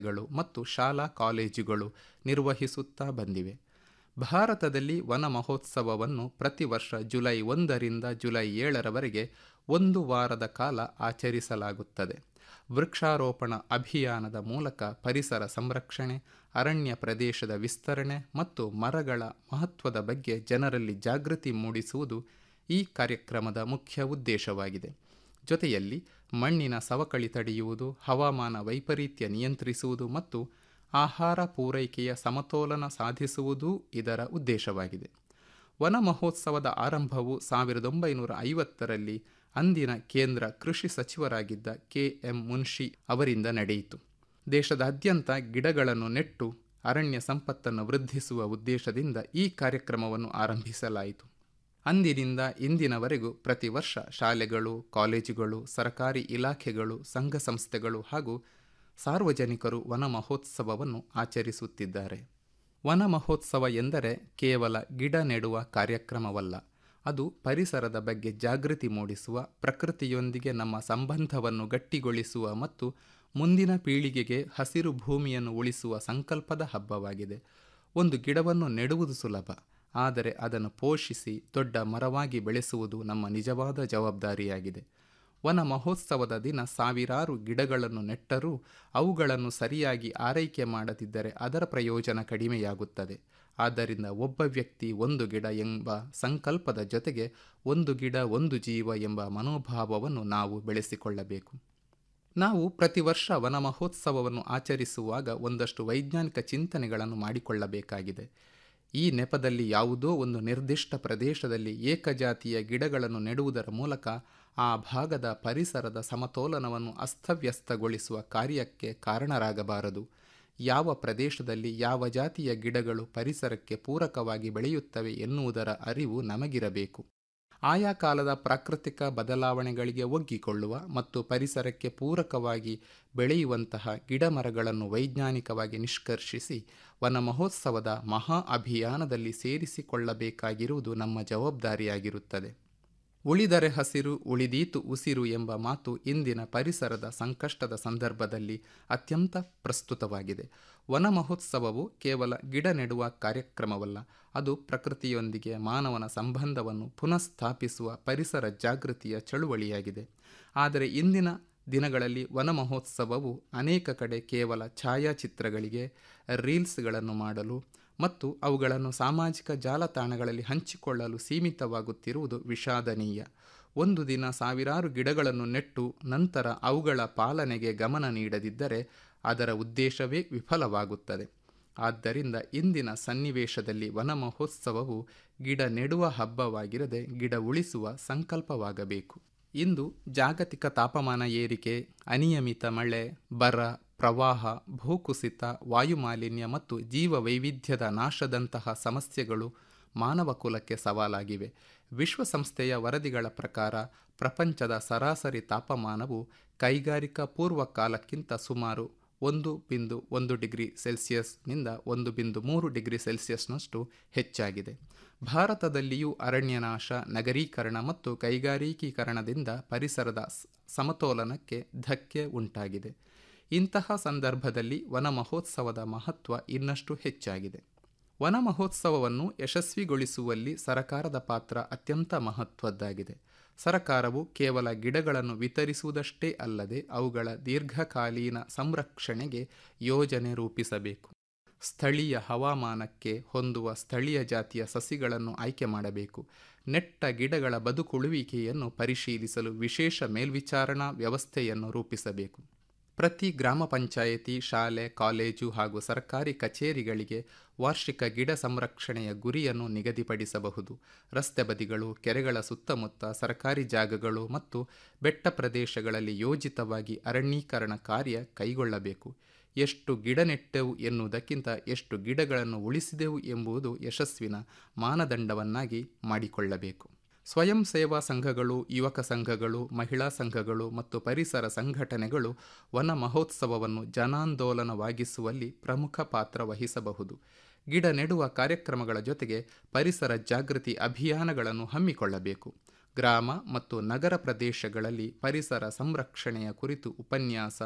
ಗಳು ಮತ್ತು ಶಾಲಾ ಕಾಲೇಜುಗಳು ನಿರ್ವಹಿಸುತ್ತಾ ಬಂದಿವೆ ಭಾರತದಲ್ಲಿ ವನ ಮಹೋತ್ಸವವನ್ನು ಪ್ರತಿ ವರ್ಷ ಜುಲೈ ಒಂದರಿಂದ ಜುಲೈ ಏಳರವರೆಗೆ ಒಂದು ವಾರದ ಕಾಲ ಆಚರಿಸಲಾಗುತ್ತದೆ ವೃಕ್ಷಾರೋಪಣ ಅಭಿಯಾನದ ಮೂಲಕ ಪರಿಸರ ಸಂರಕ್ಷಣೆ ಅರಣ್ಯ ಪ್ರದೇಶದ ವಿಸ್ತರಣೆ ಮತ್ತು ಮರಗಳ ಮಹತ್ವದ ಬಗ್ಗೆ ಜನರಲ್ಲಿ ಜಾಗೃತಿ ಮೂಡಿಸುವುದು ಈ ಕಾರ್ಯಕ್ರಮದ ಮುಖ್ಯ ಉದ್ದೇಶವಾಗಿದೆ ಜೊತೆಯಲ್ಲಿ ಮಣ್ಣಿನ ಸವಕಳಿ ತಡೆಯುವುದು ಹವಾಮಾನ ವೈಪರೀತ್ಯ ನಿಯಂತ್ರಿಸುವುದು ಮತ್ತು ಆಹಾರ ಪೂರೈಕೆಯ ಸಮತೋಲನ ಸಾಧಿಸುವುದೂ ಇದರ ಉದ್ದೇಶವಾಗಿದೆ ವನ ಮಹೋತ್ಸವದ ಆರಂಭವು ಸಾವಿರದ ಒಂಬೈನೂರ ಐವತ್ತರಲ್ಲಿ ಅಂದಿನ ಕೇಂದ್ರ ಕೃಷಿ ಸಚಿವರಾಗಿದ್ದ ಕೆ ಎಂ ಮುನ್ಷಿ ಅವರಿಂದ ನಡೆಯಿತು ದೇಶದಾದ್ಯಂತ ಗಿಡಗಳನ್ನು ನೆಟ್ಟು ಅರಣ್ಯ ಸಂಪತ್ತನ್ನು ವೃದ್ಧಿಸುವ ಉದ್ದೇಶದಿಂದ ಈ ಕಾರ್ಯಕ್ರಮವನ್ನು ಆರಂಭಿಸಲಾಯಿತು ಅಂದಿನಿಂದ ಇಂದಿನವರೆಗೂ ಪ್ರತಿ ವರ್ಷ ಶಾಲೆಗಳು ಕಾಲೇಜುಗಳು ಸರ್ಕಾರಿ ಇಲಾಖೆಗಳು ಸಂಘ ಸಂಸ್ಥೆಗಳು ಹಾಗೂ ಸಾರ್ವಜನಿಕರು ವನ ಮಹೋತ್ಸವವನ್ನು ಆಚರಿಸುತ್ತಿದ್ದಾರೆ ವನ ಮಹೋತ್ಸವ ಎಂದರೆ ಕೇವಲ ಗಿಡ ನೆಡುವ ಕಾರ್ಯಕ್ರಮವಲ್ಲ ಅದು ಪರಿಸರದ ಬಗ್ಗೆ ಜಾಗೃತಿ ಮೂಡಿಸುವ ಪ್ರಕೃತಿಯೊಂದಿಗೆ ನಮ್ಮ ಸಂಬಂಧವನ್ನು ಗಟ್ಟಿಗೊಳಿಸುವ ಮತ್ತು ಮುಂದಿನ ಪೀಳಿಗೆಗೆ ಹಸಿರು ಭೂಮಿಯನ್ನು ಉಳಿಸುವ ಸಂಕಲ್ಪದ ಹಬ್ಬವಾಗಿದೆ ಒಂದು ಗಿಡವನ್ನು ನೆಡುವುದು ಸುಲಭ ಆದರೆ ಅದನ್ನು ಪೋಷಿಸಿ ದೊಡ್ಡ ಮರವಾಗಿ ಬೆಳೆಸುವುದು ನಮ್ಮ ನಿಜವಾದ ಜವಾಬ್ದಾರಿಯಾಗಿದೆ ವನ ಮಹೋತ್ಸವದ ದಿನ ಸಾವಿರಾರು ಗಿಡಗಳನ್ನು ನೆಟ್ಟರೂ ಅವುಗಳನ್ನು ಸರಿಯಾಗಿ ಆರೈಕೆ ಮಾಡದಿದ್ದರೆ ಅದರ ಪ್ರಯೋಜನ ಕಡಿಮೆಯಾಗುತ್ತದೆ ಆದ್ದರಿಂದ ಒಬ್ಬ ವ್ಯಕ್ತಿ ಒಂದು ಗಿಡ ಎಂಬ ಸಂಕಲ್ಪದ ಜೊತೆಗೆ ಒಂದು ಗಿಡ ಒಂದು ಜೀವ ಎಂಬ ಮನೋಭಾವವನ್ನು ನಾವು ಬೆಳೆಸಿಕೊಳ್ಳಬೇಕು ನಾವು ಪ್ರತಿ ವರ್ಷ ವನ ಮಹೋತ್ಸವವನ್ನು ಆಚರಿಸುವಾಗ ಒಂದಷ್ಟು ವೈಜ್ಞಾನಿಕ ಚಿಂತನೆಗಳನ್ನು ಮಾಡಿಕೊಳ್ಳಬೇಕಾಗಿದೆ ಈ ನೆಪದಲ್ಲಿ ಯಾವುದೋ ಒಂದು ನಿರ್ದಿಷ್ಟ ಪ್ರದೇಶದಲ್ಲಿ ಏಕಜಾತಿಯ ಗಿಡಗಳನ್ನು ನೆಡುವುದರ ಮೂಲಕ ಆ ಭಾಗದ ಪರಿಸರದ ಸಮತೋಲನವನ್ನು ಅಸ್ತವ್ಯಸ್ತಗೊಳಿಸುವ ಕಾರ್ಯಕ್ಕೆ ಕಾರಣರಾಗಬಾರದು ಯಾವ ಪ್ರದೇಶದಲ್ಲಿ ಯಾವ ಜಾತಿಯ ಗಿಡಗಳು ಪರಿಸರಕ್ಕೆ ಪೂರಕವಾಗಿ ಬೆಳೆಯುತ್ತವೆ ಎನ್ನುವುದರ ಅರಿವು ನಮಗಿರಬೇಕು ಆಯಾ ಕಾಲದ ಪ್ರಾಕೃತಿಕ ಬದಲಾವಣೆಗಳಿಗೆ ಒಗ್ಗಿಕೊಳ್ಳುವ ಮತ್ತು ಪರಿಸರಕ್ಕೆ ಪೂರಕವಾಗಿ ಬೆಳೆಯುವಂತಹ ಗಿಡಮರಗಳನ್ನು ವೈಜ್ಞಾನಿಕವಾಗಿ ನಿಷ್ಕರ್ಷಿಸಿ ವನ ಮಹೋತ್ಸವದ ಮಹಾ ಅಭಿಯಾನದಲ್ಲಿ ಸೇರಿಸಿಕೊಳ್ಳಬೇಕಾಗಿರುವುದು ನಮ್ಮ ಜವಾಬ್ದಾರಿಯಾಗಿರುತ್ತದೆ ಉಳಿದರೆ ಹಸಿರು ಉಳಿದೀತು ಉಸಿರು ಎಂಬ ಮಾತು ಇಂದಿನ ಪರಿಸರದ ಸಂಕಷ್ಟದ ಸಂದರ್ಭದಲ್ಲಿ ಅತ್ಯಂತ ಪ್ರಸ್ತುತವಾಗಿದೆ ವನ ಮಹೋತ್ಸವವು ಕೇವಲ ಗಿಡ ನೆಡುವ ಕಾರ್ಯಕ್ರಮವಲ್ಲ ಅದು ಪ್ರಕೃತಿಯೊಂದಿಗೆ ಮಾನವನ ಸಂಬಂಧವನ್ನು ಪುನಃಸ್ಥಾಪಿಸುವ ಪರಿಸರ ಜಾಗೃತಿಯ ಚಳುವಳಿಯಾಗಿದೆ ಆದರೆ ಇಂದಿನ ದಿನಗಳಲ್ಲಿ ವನ ಮಹೋತ್ಸವವು ಅನೇಕ ಕಡೆ ಕೇವಲ ಛಾಯಾಚಿತ್ರಗಳಿಗೆ ರೀಲ್ಸ್ಗಳನ್ನು ಮಾಡಲು ಮತ್ತು ಅವುಗಳನ್ನು ಸಾಮಾಜಿಕ ಜಾಲತಾಣಗಳಲ್ಲಿ ಹಂಚಿಕೊಳ್ಳಲು ಸೀಮಿತವಾಗುತ್ತಿರುವುದು ವಿಷಾದನೀಯ ಒಂದು ದಿನ ಸಾವಿರಾರು ಗಿಡಗಳನ್ನು ನೆಟ್ಟು ನಂತರ ಅವುಗಳ ಪಾಲನೆಗೆ ಗಮನ ನೀಡದಿದ್ದರೆ ಅದರ ಉದ್ದೇಶವೇ ವಿಫಲವಾಗುತ್ತದೆ ಆದ್ದರಿಂದ ಇಂದಿನ ಸನ್ನಿವೇಶದಲ್ಲಿ ವನ ಮಹೋತ್ಸವವು ಗಿಡ ನೆಡುವ ಹಬ್ಬವಾಗಿರದೆ ಗಿಡ ಉಳಿಸುವ ಸಂಕಲ್ಪವಾಗಬೇಕು ಇಂದು ಜಾಗತಿಕ ತಾಪಮಾನ ಏರಿಕೆ ಅನಿಯಮಿತ ಮಳೆ ಬರ ಪ್ರವಾಹ ಭೂಕುಸಿತ ವಾಯುಮಾಲಿನ್ಯ ಮತ್ತು ಜೀವ ವೈವಿಧ್ಯದ ನಾಶದಂತಹ ಸಮಸ್ಯೆಗಳು ಮಾನವ ಕುಲಕ್ಕೆ ಸವಾಲಾಗಿವೆ ವಿಶ್ವಸಂಸ್ಥೆಯ ವರದಿಗಳ ಪ್ರಕಾರ ಪ್ರಪಂಚದ ಸರಾಸರಿ ತಾಪಮಾನವು ಕೈಗಾರಿಕಾ ಪೂರ್ವ ಕಾಲಕ್ಕಿಂತ ಸುಮಾರು ಒಂದು ಬಿಂದು ಒಂದು ಡಿಗ್ರಿ ಸೆಲ್ಸಿಯಸ್ನಿಂದ ಒಂದು ಬಿಂದು ಮೂರು ಡಿಗ್ರಿ ಸೆಲ್ಸಿಯಸ್ನಷ್ಟು ಹೆಚ್ಚಾಗಿದೆ ಭಾರತದಲ್ಲಿಯೂ ಅರಣ್ಯನಾಶ ನಗರೀಕರಣ ಮತ್ತು ಕೈಗಾರಿಕೀಕರಣದಿಂದ ಪರಿಸರದ ಸಮತೋಲನಕ್ಕೆ ಧಕ್ಕೆ ಉಂಟಾಗಿದೆ ಇಂತಹ ಸಂದರ್ಭದಲ್ಲಿ ವನ ಮಹೋತ್ಸವದ ಮಹತ್ವ ಇನ್ನಷ್ಟು ಹೆಚ್ಚಾಗಿದೆ ವನ ಮಹೋತ್ಸವವನ್ನು ಯಶಸ್ವಿಗೊಳಿಸುವಲ್ಲಿ ಸರಕಾರದ ಪಾತ್ರ ಅತ್ಯಂತ ಮಹತ್ವದ್ದಾಗಿದೆ ಸರಕಾರವು ಕೇವಲ ಗಿಡಗಳನ್ನು ವಿತರಿಸುವುದಷ್ಟೇ ಅಲ್ಲದೆ ಅವುಗಳ ದೀರ್ಘಕಾಲೀನ ಸಂರಕ್ಷಣೆಗೆ ಯೋಜನೆ ರೂಪಿಸಬೇಕು ಸ್ಥಳೀಯ ಹವಾಮಾನಕ್ಕೆ ಹೊಂದುವ ಸ್ಥಳೀಯ ಜಾತಿಯ ಸಸಿಗಳನ್ನು ಆಯ್ಕೆ ಮಾಡಬೇಕು ನೆಟ್ಟ ಗಿಡಗಳ ಬದುಕುಳುವಿಕೆಯನ್ನು ಪರಿಶೀಲಿಸಲು ವಿಶೇಷ ಮೇಲ್ವಿಚಾರಣಾ ವ್ಯವಸ್ಥೆಯನ್ನು ರೂಪಿಸಬೇಕು ಪ್ರತಿ ಗ್ರಾಮ ಪಂಚಾಯಿತಿ ಶಾಲೆ ಕಾಲೇಜು ಹಾಗೂ ಸರ್ಕಾರಿ ಕಚೇರಿಗಳಿಗೆ ವಾರ್ಷಿಕ ಗಿಡ ಸಂರಕ್ಷಣೆಯ ಗುರಿಯನ್ನು ನಿಗದಿಪಡಿಸಬಹುದು ರಸ್ತೆ ಬದಿಗಳು ಕೆರೆಗಳ ಸುತ್ತಮುತ್ತ ಸರ್ಕಾರಿ ಜಾಗಗಳು ಮತ್ತು ಬೆಟ್ಟ ಪ್ರದೇಶಗಳಲ್ಲಿ ಯೋಜಿತವಾಗಿ ಅರಣ್ಯೀಕರಣ ಕಾರ್ಯ ಕೈಗೊಳ್ಳಬೇಕು ಎಷ್ಟು ಗಿಡ ನೆಟ್ಟೆವು ಎನ್ನುವುದಕ್ಕಿಂತ ಎಷ್ಟು ಗಿಡಗಳನ್ನು ಉಳಿಸಿದೆವು ಎಂಬುದು ಯಶಸ್ವಿನ ಮಾನದಂಡವನ್ನಾಗಿ ಮಾಡಿಕೊಳ್ಳಬೇಕು ಸ್ವಯಂ ಸೇವಾ ಸಂಘಗಳು ಯುವಕ ಸಂಘಗಳು ಮಹಿಳಾ ಸಂಘಗಳು ಮತ್ತು ಪರಿಸರ ಸಂಘಟನೆಗಳು ವನ ಮಹೋತ್ಸವವನ್ನು ಜನಾಂದೋಲನವಾಗಿಸುವಲ್ಲಿ ಪ್ರಮುಖ ಪಾತ್ರ ವಹಿಸಬಹುದು ಗಿಡ ನೆಡುವ ಕಾರ್ಯಕ್ರಮಗಳ ಜೊತೆಗೆ ಪರಿಸರ ಜಾಗೃತಿ ಅಭಿಯಾನಗಳನ್ನು ಹಮ್ಮಿಕೊಳ್ಳಬೇಕು ಗ್ರಾಮ ಮತ್ತು ನಗರ ಪ್ರದೇಶಗಳಲ್ಲಿ ಪರಿಸರ ಸಂರಕ್ಷಣೆಯ ಕುರಿತು ಉಪನ್ಯಾಸ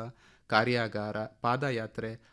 ಕಾರ್ಯಾಗಾರ ಪಾದಯಾತ್ರೆ